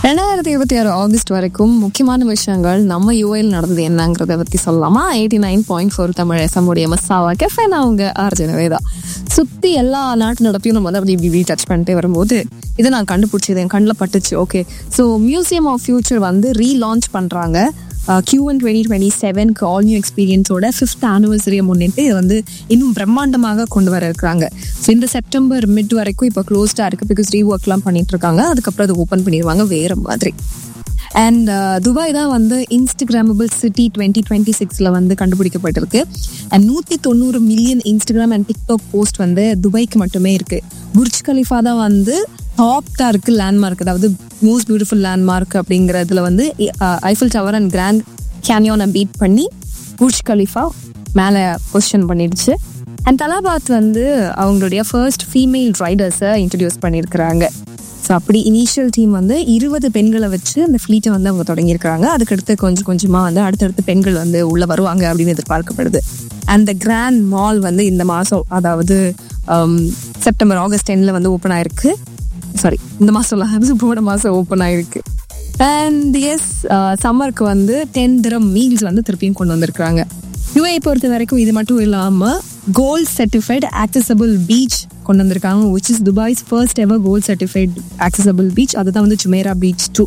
ரெண்டாயிரத்தி இருபத்தி ஆறு ஆகஸ்ட் வரைக்கும் முக்கியமான விஷயங்கள் நம்ம யூஏல நடந்தது என்னங்கிறத பத்தி சொல்லலாமா eighty nine point four Tamil எஸ்எம்முடைய மசாவா கெஃபே நான் அவங்க ஆர்ஜனவே தான் சுத்தி எல்லா நாட்டு நடப்பையும் நம்ம வந்து அப்படி இப்படி இப்படி டச் பண்ணிட்டே வரும்போது இதை நான் கண்டுபிடிச்சது என் கண்ணில் பட்டுச்சு okay so museum of future வந்து ரீலான்ச் பண்றாங்க கியூஎன் டுவெண்ட்டி டுவெண்ட்டி செவனுக்கு ஆல் நியூ எக்ஸ்பீரியன்ஸோட ஃபிஃப்த் ஆனிவர்சரியை முன்னிட்டு இதை வந்து இன்னும் பிரம்மாண்டமாக கொண்டு வர இருக்கிறாங்க ஸோ இந்த செப்டம்பர் மிட் வரைக்கும் இப்போ க்ளோஸ்டாக இருக்குது பிகாஸ் ரீ ஒர்க்லாம் பண்ணிட்டு இருக்காங்க அதுக்கப்புறம் அதை ஓப்பன் பண்ணிடுவாங்க வேற மாதிரி அண்ட் துபாய் தான் வந்து இன்ஸ்டாகிராமபிள் சிட்டி டுவெண்ட்டி டுவெண்ட்டி சிக்ஸில் வந்து கண்டுபிடிக்கப்பட்டிருக்கு அண்ட் நூற்றி தொண்ணூறு million Instagram and TikTok post வந்து துபாய்க்கு மட்டுமே இருக்கு புர்ஜ் கலிஃபா தான் வந்து டாப் தான் இருக்கு லேண்ட்மார்க் அதாவது மோஸ்ட் பியூட்டிஃபுல் லேண்ட்மார்க் அப்படிங்கிறதுல வந்து ஐஃபில் டவர் அண்ட் கிராண்ட் கேனியோனை பீட் பண்ணி புர்ஜ் கலிஃபா மேலே பொசிஷன் பண்ணிடுச்சு அண்ட் தலாபாத் வந்து அவங்களுடைய ஃபர்ஸ்ட் ஃபீமேல் ரைடர்ஸை இன்ட்ரடியூஸ் பண்ணியிருக்கிறாங்க ஸோ அப்படி இனிஷியல் டீம் வந்து இருபது பெண்களை வச்சு அந்த ஃப்ளீட்டை வந்து அவங்க தொடங்கியிருக்காங்க அதுக்கடுத்து கொஞ்சம் கொஞ்சமாக வந்து அடுத்தடுத்து பெண்கள் வந்து உள்ளே வருவாங்க அப்படின்னு எதிர்பார்க்கப்படுது அந்த கிராண்ட் மால் வந்து இந்த மாதம் அதாவது செப்டம்பர் ஆகஸ்ட் டென்னில் வந்து ஓப்பன் ஆயிருக்கு சாரி இந்த மாதம் போன மாதம் ஓப்பன் ஆயிருக்கு அண்ட் எஸ் சம்மருக்கு வந்து டென் திரம் மீல்ஸ் வந்து திருப்பியும் கொண்டு வந்திருக்காங்க யூஏ பொறுத்த வரைக்கும் இது மட்டும் இல்லாமல் கோல்ட் சர்டிஃபைட் ஆக்சசபிள் பீச் கொண்டு வந்திருக்காங்க which is Dubai's first ever gold certified accessible beach அதுதான் வந்து சுமேரா பீச் டூ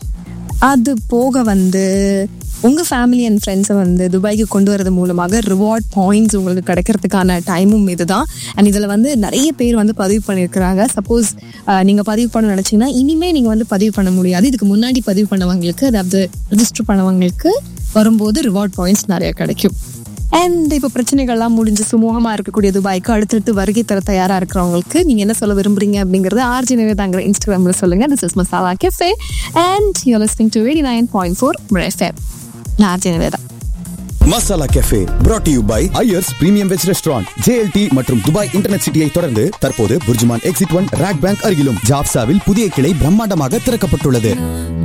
அது போக வந்து உங்கள் ஃபேமிலி அண்ட் ஃப்ரெண்ட்ஸை வந்து துபாய்க்கு கொண்டு வரது மூலமாக ரிவார்ட் பாயிண்ட்ஸ் உங்களுக்கு கிடைக்கிறதுக்கான டைமும் இதுதான் அண்ட் இதில் வந்து நிறைய பேர் வந்து பதிவு பண்ணியிருக்கிறாங்க சப்போஸ் நீங்கள் பதிவு பண்ண நினச்சிங்கன்னா இனிமேல் நீங்கள் வந்து பதிவு பண்ண முடியாது இதுக்கு முன்னாடி பதிவு பண்ணவங்களுக்கு அதாவது ரிஜிஸ்டர் பண்ணவங்களுக்கு வரும்போது ரிவார்ட் பாயிண்ட்ஸ் நிறைய கிடைக்கும் அண்ட் இப்போ பிரச்சனைகள்லாம் முடிஞ்சு சுமூகமாக இருக்கக்கூடிய துபாய்க்கு அடுத்தடுத்து வருகை தர தயாராக இருக்கிறவங்களுக்கு நீங்கள் என்ன சொல்ல விரும்புறீங்க அப்படிங்கிறது ஆர்ஜி நிவேதாங்கிற இன்ஸ்டாகிராமில் சொல்லுங்கள் this is masala cafe and you listening to eighty nine point four FM நான் RJ Nivetha masala cafe brought to you by Iyer's premium veg restaurant JLT மற்றும் துபாய் இன்டர்நெட் சிட்டியை தொடர்ந்து தற்போது BurJuman exit one Rak bank அருகிலும் ஜாப்சாவில் புதிய கிளை பிரம்மாண்டமாக திறக்கப்பட்டுள்ளது